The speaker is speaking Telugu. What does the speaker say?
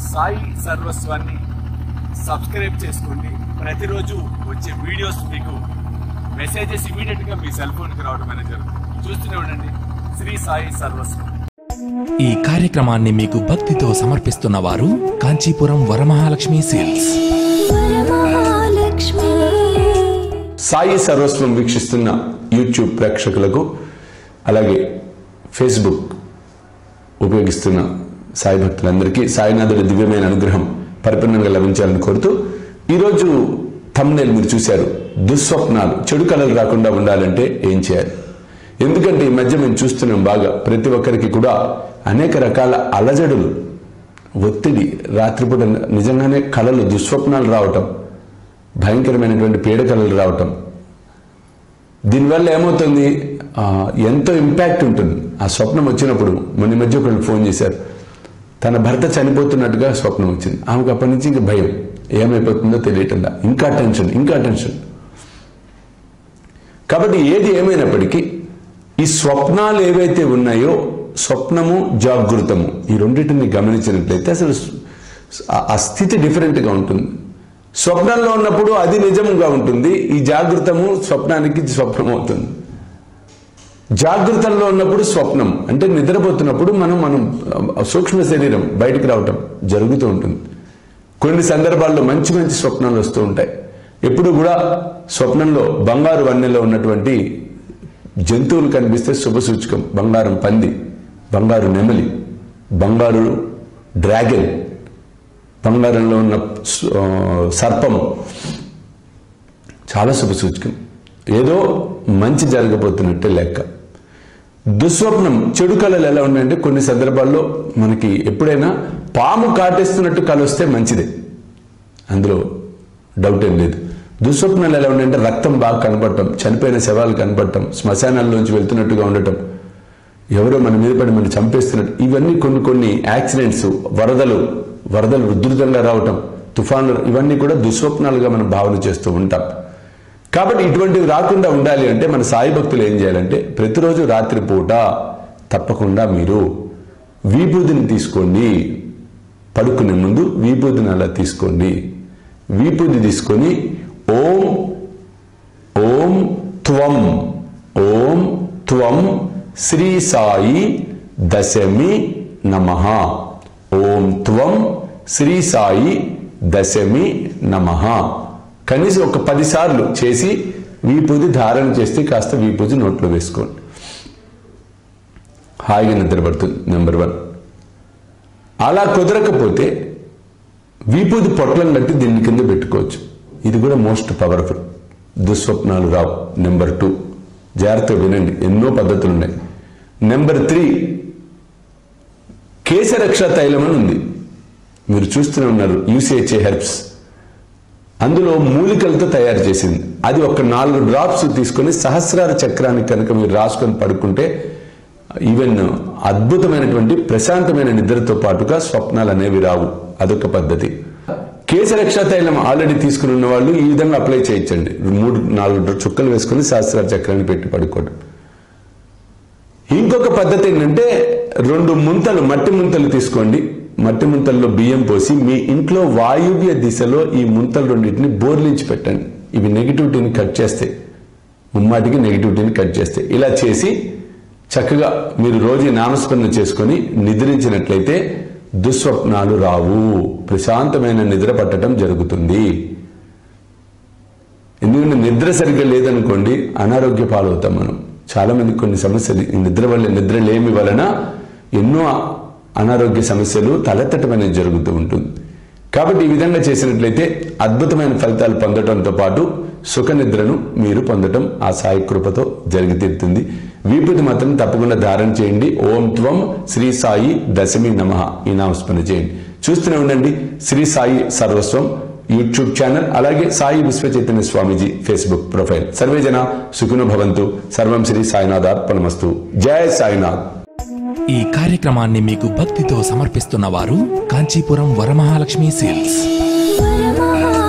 సాయి సర్వస్వాన్ని సబ్స్క్రైబ్ చేసుకోండి ప్రతిరోజు వచ్చే వీడియోస్ మీకు మెసేజెస్ ఇమీడియట్ గా మీ సెల్ ఫోన్ కి రావడం అనేది జరుగుతుంది చూస్తూనే ఉండండి శ్రీ సాయి సర్వస్వం ఈ కార్యక్రమాన్ని మీకు భక్తితో సమర్పిస్తున్న వారు కాంచీపురం వరమహాలక్ష్మి సేల్స్ వరమహాలక్ష్మి సాయి సర్వస్వం వీక్షిస్తున్న యూట్యూబ్ ప్రేక్షకులకు అలాగే ఫేస్బుక్ ఉపయోగిస్తున్న సాయి భక్తులందరికీ సాయినాథుడి దివ్యమైన అనుగ్రహం పరిపూర్ణంగా లభించాలని కోరుతూ ఈరోజు తమ్నేల్ మీరు చూశారు దుస్వప్నాలు చెడు కళలు రాకుండా ఉండాలంటే ఏం చేయాలి ఎందుకంటే ఈ మధ్య మేము చూస్తున్నాం బాగా ప్రతి ఒక్కరికి కూడా అనేక రకాల అలజడులు ఒత్తిడి రాత్రిపూట నిజంగానే కళలు దుస్వప్నాలు రావటం భయంకరమైనటువంటి పీడకలలు రావటం దీనివల్ల ఏమవుతుంది ఆ, ఎంతో ఇంపాక్ట్ ఉంటుంది ఆ స్వప్నం వచ్చినప్పుడు మొన్న ఈ మధ్య ఒకళ్ళు ఫోన్ చేశారు తన భర్త చనిపోతున్నట్టుగా స్వప్నం వచ్చింది ఆమెకు అప్పటి నుంచి ఇంకా భయం ఏమైపోతుందో తెలియటంలా ఇంకా టెన్షన్ ఇంకా టెన్షన్ కాబట్టి ఏది ఏమైనప్పటికీ ఈ స్వప్నాలు ఏవైతే ఉన్నాయో స్వప్నము జాగృతము ఈ రెండింటిని గమనించినట్లయితే అసలు ఆ- ఆ స్థితి డిఫరెంట్గా ఉంటుంది స్వప్నంలో ఉన్నప్పుడు అది నిజంగా ఉంటుంది ఈ జాగృతము స్వప్నానికి స్వప్నం అవుతుంది జాగృతంలో ఉన్నప్పుడు స్వప్నం అంటే నిద్రపోతున్నప్పుడు మనం మనం ఆ, సూక్ష్మ శరీరం బయటికి రావటం జరుగుతూ ఉంటుంది కొన్ని సందర్భాల్లో మంచి మంచి స్వప్నాలు వస్తూ ఉంటాయి ఎప్పుడు కూడా స్వప్నంలో బంగారు వన్నెలో ఉన్నటువంటి జంతువులు కనిపిస్తే శుభ సూచకం బంగారం పంది బంగారు నెమలి బంగారు డ్రాగన్ బంగారంలో ఉన్న స్- ఆ, సర్పం చాలా శుభ సూచకం ఏదో మంచి జరగబోతున్నట్టే లెక్క దుస్వప్నం చెడు కళలు ఎలా ఉన్నాయంటే కొన్ని సందర్భాల్లో మనకి ఎప్పుడైనా పాము కాటేస్తున్నట్టు కళ వస్తే మంచిదే అందులో డౌట్ ఏం లేదు దుస్వప్నాలు ఎలా ఉన్నాయంటే రక్తం బాగా కనపడటం చనిపోయిన శవాలు కనపడటం శ్మశానాల్లోంచి వెళ్తున్నట్టుగా ఉండటం ఎవరో మన మీద పడి మనం చంపేస్తున్నట్టు ఇవన్నీ కొన్ని కొన్ని యాక్సిడెంట్స్ వరదలు వరదలు ఉధృతంగా రావటం తుఫాన్లు ఇవన్నీ కూడా దుస్వప్నాలుగా మనం భావన చేస్తూ ఉంటాం కాబట్టి ఇటువంటివి రాకుండా ఉండాలి అంటే మన సాయి భక్తులు ఏం చేయాలంటే ప్రతిరోజు రాత్రిపూట తప్పకుండా మీరు విభూదిని తీసుకోండి పడుకునే ముందు విభూదిని అలా తీసుకోండి విభూది తీసుకొని ఓం ఓం త్వం ఓం త్వం శ్రీ సాయి దశమి నమ ఓం త్వం శ్రీ సాయి దశమి నమ కనీసం ఒక పది సార్లు చేసి వీపూది ధారణ చేస్తే కాస్త వీపూది నోట్లో వేసుకోండి హాయిగా నిద్రపడుతుంది నెంబర్ వన్ అలా కుదరకపోతే వీపూది పొట్లం కట్టి దీని కింద పెట్టుకోవచ్చు ఇది కూడా మోస్ట్ పవర్ఫుల్ దుస్వప్నాలు రావు నెంబర్ టూ జాగ్రత్తగా వినండి ఎన్నో పద్ధతులు ఉన్నాయి నెంబర్ త్రీ కేశరక్ష తైలం అని ఉంది మీరు చూస్తూనే ఉన్నారు యూసిహెచ్ఏ హెర్బ్స్ అందులో మూలికలతో తయారు చేసింది అది ఒక నాలుగు డ్రాప్స్ తీసుకొని సహస్రార చక్రానికి కనుక మీరు రాసుకొని పడుకుంటే ఈవెన్ అద్భుతమైనటువంటి ప్రశాంతమైన నిద్రతో పాటుగా స్వప్నాలు అనేవి రావు అదొక పద్ధతి కేశరక్ష తైలం ఆల్రెడీ తీసుకుని ఉన్న వాళ్ళు ఈ విధంగా అప్లై చేయించండి మూడు నాలుగు చుక్కలు వేసుకుని సహస్రార చక్రాన్ని పెట్టి పడుకోవడం ఇంకొక పద్ధతి ఏంటంటే రెండు ముంతలు మట్టి ముంతలు తీసుకోండి మట్టి ముంతల్లో బియ్యం పోసి మీ ఇంట్లో వాయువ్య దిశలో ఈ ముంతలు రెండింటిని బోర్లించి పెట్టండి ఇవి నెగిటివిటీని కట్ చేస్తాయి ముమ్మాటికి నెగిటివిటీని కట్ చేస్తాయి ఇలా చేసి చక్కగా మీరు రోజు ఈ నామస్మరణ చేసుకొని నిద్రించినట్లయితే దుస్వప్నాలు రావు ప్రశాంతమైన నిద్ర పట్టడం జరుగుతుంది ఎందుకంటే నిద్ర సరిగ్గా లేదనుకోండి అనారోగ్య పాలవుతాం మనం చాలా మంది కొన్ని సమస్యలు ఈ నిద్ర వల్ల నిద్ర లేమి వలన ఎన్నో అనారోగ్య సమస్యలు తలెత్తటం అనేది జరుగుతూ ఉంటుంది కాబట్టి ఈ విధంగా చేసినట్లయితే అద్భుతమైన ఫలితాలు పొందడంతో పాటు సుఖ నిద్రను మీరు పొందడం ఆ సాయి కృపతో జరిగి తీరుతుంది వీపుది మాత్రం తప్పకుండా ధారణ చేయండి ఓం త్వం శ్రీ సాయి దశమి నమ ఈ నామస్మరణ చేయండి చూస్తూనే ఉండండి శ్రీ సాయి సర్వస్వం యూట్యూబ్ ఛానల్ అలాగే సాయి విశ్వ చైతన్య స్వామీజీ ఫేస్బుక్ ప్రొఫైల్ సర్వే జన సుఖినో భవంతు సర్వం శ్రీ సాయినాథార్పణమస్తు జయ సాయినాథ్ ఈ కార్యక్రమాన్ని మీకు భక్తితో సమర్పిస్తున్న వారు కాంచీపురం వరమహాలక్ష్మి సేల్స్ వరమహాలక్ష్మి